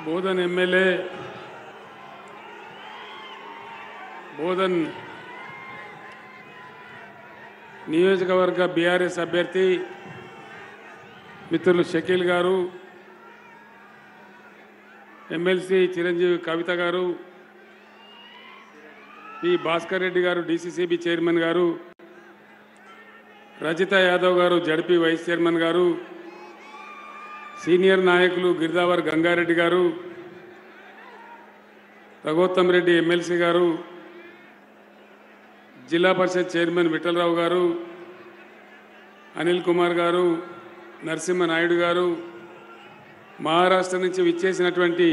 Bodhan MLA Bodhan నియోజకవర్గ BRS అభ్యర్థి మిత్రులు షకీల్ గారు ఎమ్మెల్సీ చిరంజీవి కవిత గారు పి భాస్కర్ రెడ్డి గారు డిసిసిబి చైర్మన్ గారు రజిత యాదవ్ గారు జడ్పీ వైస్ చైర్మన్ గారు సీనియర్ నాయకులు గిరిదావర్ గంగారెడ్డి గారు రఘోత్తమ్ రెడ్డి ఎమ్మెల్సీ గారు జిల్లా పరిషత్ చైర్మన్ విఠలరావు గారు అనిల్ కుమార్ గారు నరసింహ నాయుడు గారు మహారాష్ట్ర నుంచి విచ్చేసినటువంటి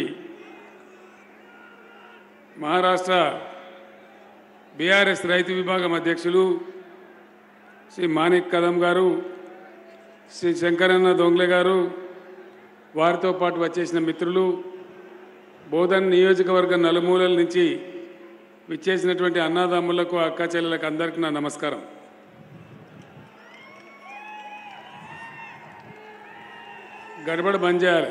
మహారాష్ట్ర బీఆర్ఎస్ రైతు విభాగం అధ్యక్షులు శ్రీ మాణిక్ కదం గారు శ్రీ శంకరన్న దొంగ్లే గారు వారితో పాటు వచ్చేసిన మిత్రులు బోధన్ నియోజకవర్గ నలుమూలల నుంచి విచ్చేసినటువంటి అన్నదమ్ములకు అక్క చెల్లెలకు అందరికీ నా నమస్కారం గడబడ బంద్ చేయాలి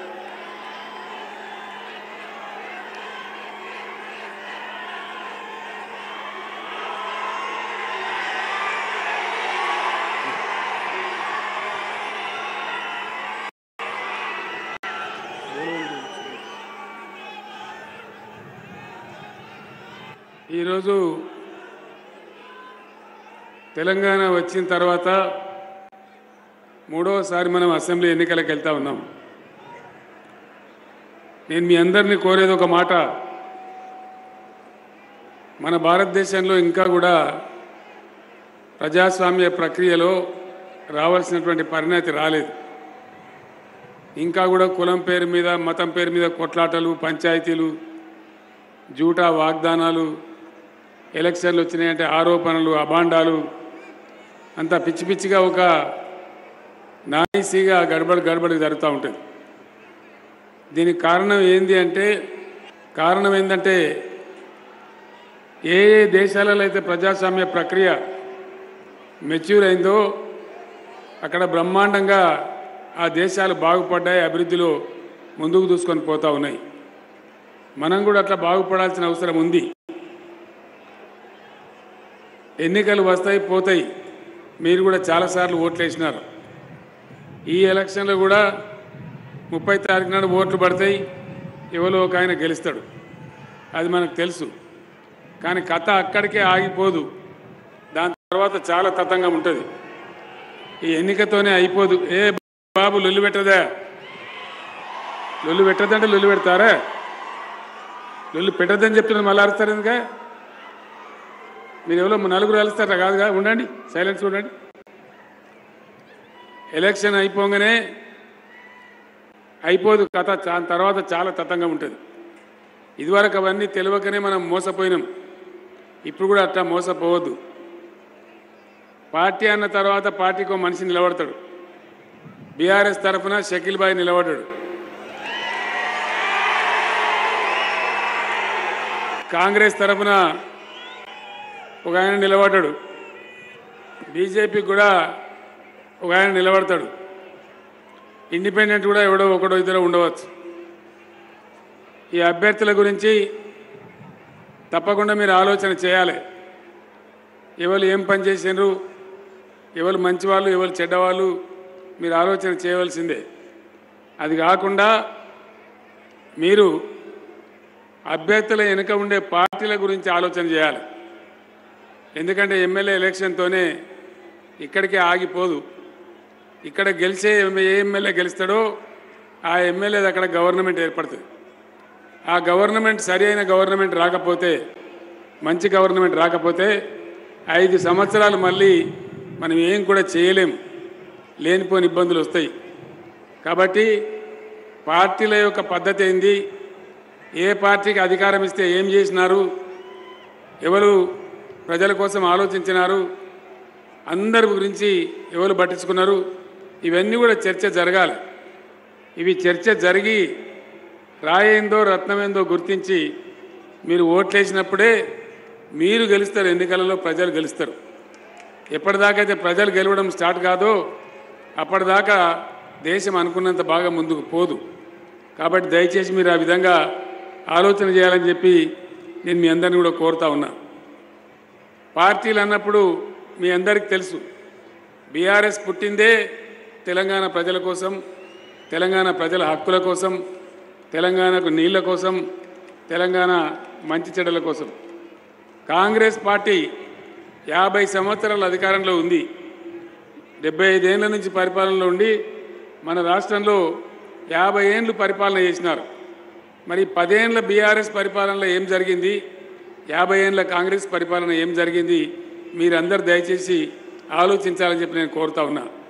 ఈరోజు తెలంగాణ వచ్చిన తర్వాత మూడవసారి మనం అసెంబ్లీ ఎన్నికలకు వెళ్తా ఉన్నాం నేను మీ అందరినీ కోరేది ఒక మాట మన భారతదేశంలో ఇంకా కూడా ప్రజాస్వామ్య ప్రక్రియలో రావాల్సినటువంటి పరిణతి రాలేదు ఇంకా కూడా కులం పేరు మీద మతం పేరు మీద కొట్లాటలు పంచాయతీలు జూటా వాగ్దానాలు ఎలక్షన్లు వచ్చినాయంటే ఆరోపణలు అభాండాలు అంతా పిచ్చి పిచ్చిగా ఒక నాయిసీగా గడబడి గడబడి జరుగుతూ ఉంటుంది దీనికి కారణం ఏంది అంటే కారణం ఏంటంటే ఏ ఏ దేశాలలో అయితే ప్రజాస్వామ్య ప్రక్రియ మెచ్యూర్ అయిందో అక్కడ బ్రహ్మాండంగా ఆ దేశాలు బాగుపడ్డాయి అభివృద్ధిలో ముందుకు దూసుకొని పోతూ ఉన్నాయి మనం కూడా అట్లా బాగుపడాల్సిన అవసరం ఉంది ఎన్నికలు వస్తాయి పోతాయి మీరు కూడా చాలాసార్లు ఓట్లు వేసినారు ఈ ఎలక్షన్లో కూడా ముప్పై తారీఖు నాడు ఓట్లు పడతాయి ఎవరో ఒక ఆయన గెలుస్తాడు అది మనకు తెలుసు కానీ కథ అక్కడికే ఆగిపోదు దాని తర్వాత చాలా తతంగం ఉంటుంది ఈ ఎన్నికతోనే అయిపోదు ఏ బాబు లొల్లు పెట్టదా లొల్లు పెట్టదంటే లొల్లు పెడతారా లొల్లు పెట్టద్దని చెప్తున్నారు మళ్ళీ అరుస్తారు ఎందుక మీరు ఎవరో నలుగురు అలుస్తారా కాదుగా ఉండండి సైలెన్స్ ఉండండి ఎలక్షన్ అయిపోగానే అయిపోదు కథ దాని తర్వాత చాలా తతంగం ఉంటుంది ఇదివరకు అవన్నీ తెలియకనే మనం మోసపోయినాం ఇప్పుడు కూడా అట్లా మోసపోవద్దు పార్టీ అన్న తర్వాత పార్టీకి ఒక మనిషి నిలబడతాడు బీఆర్ఎస్ తరఫున షకీల్ బాయ్ నిలబడ్డాడు కాంగ్రెస్ తరఫున ఒక ఆయన నిలబడ్డాడు బీజేపీకి కూడా ఒక ఆయన నిలబడతాడు ఇండిపెండెంట్ కూడా ఎవడో ఒకడో ఇద్దరు ఉండవచ్చు ఈ అభ్యర్థుల గురించి తప్పకుండా మీరు ఆలోచన చేయాలి ఎవరు ఏం పని చేసినారు ఎవరు మంచివాళ్ళు ఎవరు చెడ్డవాళ్ళు మీరు ఆలోచన చేయవలసిందే అది కాకుండా మీరు అభ్యర్థుల వెనుక ఉండే పార్టీల గురించి ఆలోచన చేయాలి ఎందుకంటే ఎమ్మెల్యే ఎలక్షన్తోనే ఇక్కడికే ఆగిపోదు ఇక్కడ గెలిచే ఏ ఎమ్మెల్యే గెలుస్తాడో ఆ ఎమ్మెల్యే అక్కడ గవర్నమెంట్ ఏర్పడుతుంది ఆ గవర్నమెంట్ సరి అయిన గవర్నమెంట్ రాకపోతే మంచి గవర్నమెంట్ రాకపోతే ఐదు సంవత్సరాలు మళ్ళీ మనం ఏం కూడా చేయలేం లేనిపోని ఇబ్బందులు వస్తాయి కాబట్టి పార్టీల యొక్క పద్ధతి ఏంది ఏ పార్టీకి అధికారం ఇస్తే ఏం చేసినారు ఎవరు ప్రజల కోసం ఆలోచించినారు అందరి గురించి ఎవరు పట్టించుకున్నారు ఇవన్నీ కూడా చర్చ జరగాలి ఇవి చర్చ జరిగి రాయేందో రత్నమేందో గుర్తించి మీరు ఓట్లేసినప్పుడే మీరు గెలుస్తారు ఎన్నికలలో ప్రజలు గెలుస్తారు ఎప్పటిదాకైతే ప్రజలు గెలవడం స్టార్ట్ కాదో అప్పటిదాకా దేశం అనుకున్నంత బాగా ముందుకు పోదు కాబట్టి దయచేసి మీరు ఆ విధంగా ఆలోచన చేయాలని చెప్పి నేను మీ అందరిని కూడా కోరుతా ఉన్నా పార్టీలు అన్నప్పుడు మీ అందరికీ తెలుసు బీఆర్ఎస్ పుట్టిందే తెలంగాణ ప్రజల కోసం తెలంగాణ ప్రజల హక్కుల కోసం తెలంగాణకు నీళ్ల కోసం తెలంగాణ మంచి చెడ్డల కోసం కాంగ్రెస్ పార్టీ యాభై సంవత్సరాల అధికారంలో ఉంది డెబ్బై ఐదేళ్ల నుంచి పరిపాలనలో ఉండి మన రాష్ట్రంలో యాభై ఏండ్లు పరిపాలన చేసినారు మరి పదేండ్ల బీఆర్ఎస్ పరిపాలనలో ఏం జరిగింది యాభై ఏండ్ల కాంగ్రెస్ పరిపాలన ఏం జరిగింది మీరందరూ దయచేసి ఆలోచించాలని చెప్పి నేను కోరుతా ఉన్నా